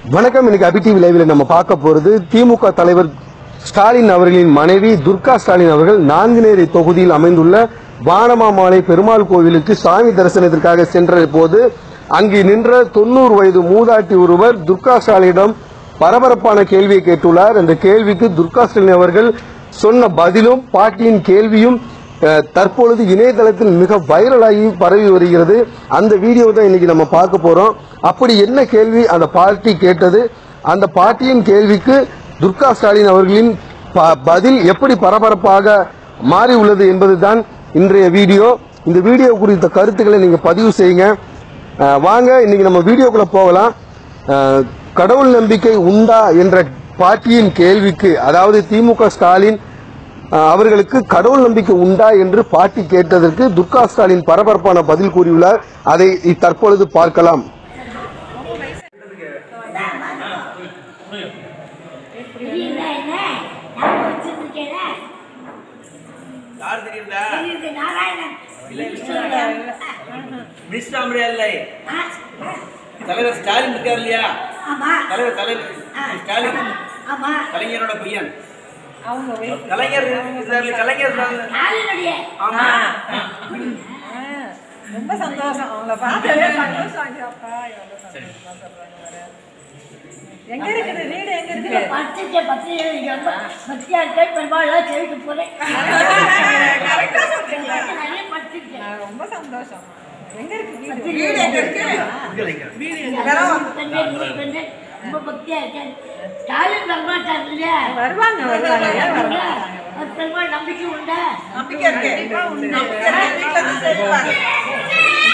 வணக்கம் இன்னைக்கு அபி டிவி லைவ்ல நம்ம பார்க்க போறது திமுக தலைவர் ஸ்டாலின் அவர்களின் மனைவி துர்கா ஸ்டாலின் அவர்கள் நான்குநேரி தொகுதியில் அமைந்துள்ள வானமாமலை பெருமாள் கோவிலுக்கு சாமி தரிசனத்திற்காக சென்ற போது அங்கு நின்ற தொண்ணூறு வயது மூதாட்டி ஒருவர் துர்கா ஸ்டாலினிடம் பரபரப்பான கேள்வியை கேட்டுள்ளார் அந்த கேள்விக்கு துர்கா ஸ்டாலின் அவர்கள் சொன்ன பதிலும் பாட்டியின் கேள்வியும் அஹ், தற்பொழுது இணையதளத்தில் மிக வைரலாகி பரவி வருகிறது அந்த வீடியோ தான் இன்னைக்கு நம்ம பார்க்க போறோம் அப்படி என்ன கேள்வி அந்த பார்ட்டி கேட்டது அந்த பார்ட்டியின் கேள்விக்கு துர்கா ஸ்டாலின் அவர்களின் ப- பதில் எப்படி பரபரப்பாக மாறி உள்ளது என்பதுதான் இன்றைய வீடியோ இந்த வீடியோ குறித்த கருத்துக்களை நீங்க பதிவு செய்யுங்க அஹ், வாங்க இன்னைக்கு நம்ம வீடியோக்குள்ள போகலாம் அஹ், கடவுள் நம்பிக்கை உண்டா என்ற பார்ட்டியின் கேள்விக்கு அதாவது திமுக ஸ்டாலின் அஹ், அவர்களுக்கு கடவுள் நம்பிக்கை உண்டா என்று பாட்டி கேட்டதற்கு துர்கா ஸ்டாலின் பரபரப்பான பதில் கூறியுள்ளார் அதை தற்பொழுது பார்க்கலாம் தெரியல என்ன நான் வச்சுட்டு இருக்கேனே யார் தெரியுதா தெரியுது நாராயணன் இல்ல, இல்ல. மினிஸ்டர் அம்படியா இல்லை ஆ, தலைவர் ஸ்டாலின் இருக்கார் இல்லையா ஆமா தலைவர் தலைவர் ஸ்டாலின் ஆமா கலைஞரோட பையன் கலைஞர் இருக்கார் இல்லையா? கலைஞர் இருக்காங்க. நாளினுடைய ஆமா ரொம்ப சந்தோஷம் அவங்கள பார்த்ததே சந்தோஷம் ஐயோப்பா, எவ்வளவு சந்தோஷமா சொல்றாங்க பாரு. எங்க இருக்குது வீடு எங்க இருக்குது பத்துக்கு பத்து ரொம்ப பத்தியா இருக்கேன் பெரும்பாலும் செவிக்கு போறேன் கரெக்டா சொல்றீங்களா? நிறைய படுத்துருக்கேன் ஆ, ரொம்ப சந்தோஷம் எங்க இருக்கு வீடு பத்து வீடு எங்க இருக்கு ரொம்ப பக்தியா இருக்கேன் ஸ்டாலின் வரமாட்டார் இல்லையா வருவாங்க வருவாங்க ஏன் வர மாட்டாங்க? பெருமாள் நம்பிக்கை உண்டா நம்பிக்கை இருக்கு நம்பிக்கை இருக்கு வீட்டுல இருந்து செய்வாங்க